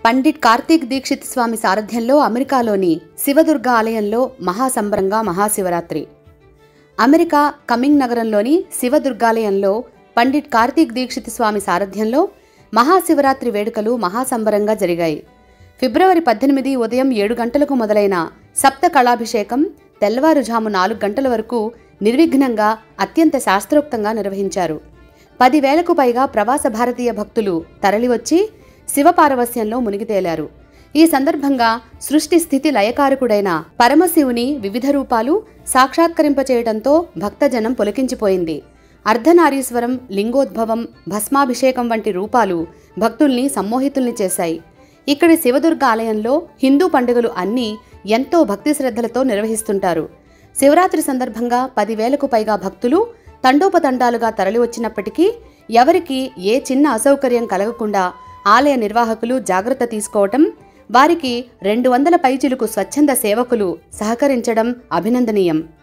పండిట్ కార్తీక్ దీక్షిత్ స్వామి సారథ్యంలో అమెరికాలోని శివదుర్గ ఆలయంలో మహాసంబరంగా మహాశివరాత్రి అమెరికా కమింగ్ నగరంలోని శివదుర్గాలయంలో పండిట్ కార్తీక్ దీక్షిత్ స్వామి సారథ్యంలో మహాశివరాత్రి వేడుకలు మహాసంబరంగా జరిగాయి ఫిబ్రవరి పద్దెనిమిది ఉదయం ఏడు గంటలకు మొదలైన సప్త కళాభిషేకం తెల్లవారుజాము నాలుగు గంటల వరకు నిర్విఘ్నంగా అత్యంత శాస్త్రోక్తంగా నిర్వహించారు పదివేలకు పైగా ప్రవాస భారతీయ భక్తులు తరలివచ్చి శివపారవస్యంలో మునిగితేలారు ఈ సందర్భంగా సృష్టి స్థితి లయకారకుడైన పరమశివుని వివిధ రూపాలు సాక్షాత్కరింపచేయడంతో భక్తజనం పొలికించిపోయింది అర్ధనారీశ్వరం లింగోద్భవం భస్మాభిషేకం వంటి రూపాలు భక్తుల్ని సమ్మోహితుల్ని చేశాయి ఇక్కడి శివదుర్గ ఆలయంలో హిందూ పండుగలు అన్నీ ఎంతో భక్తి శ్రద్ధలతో నిర్వహిస్తుంటారు శివరాత్రి సందర్భంగా పదివేలకు పైగా భక్తులు తండోపతండాలుగా తరలివచ్చినప్పటికీ ఎవరికి ఏ చిన్న అసౌకర్యం కలగకుండా ఆలయ నిర్వాహకులు జాగ్రత్త తీసుకోవటం వారికి రెండు వందల పైచిలుకు స్వచ్ఛంద సేవకులు సహకరించడం అభినందనీయం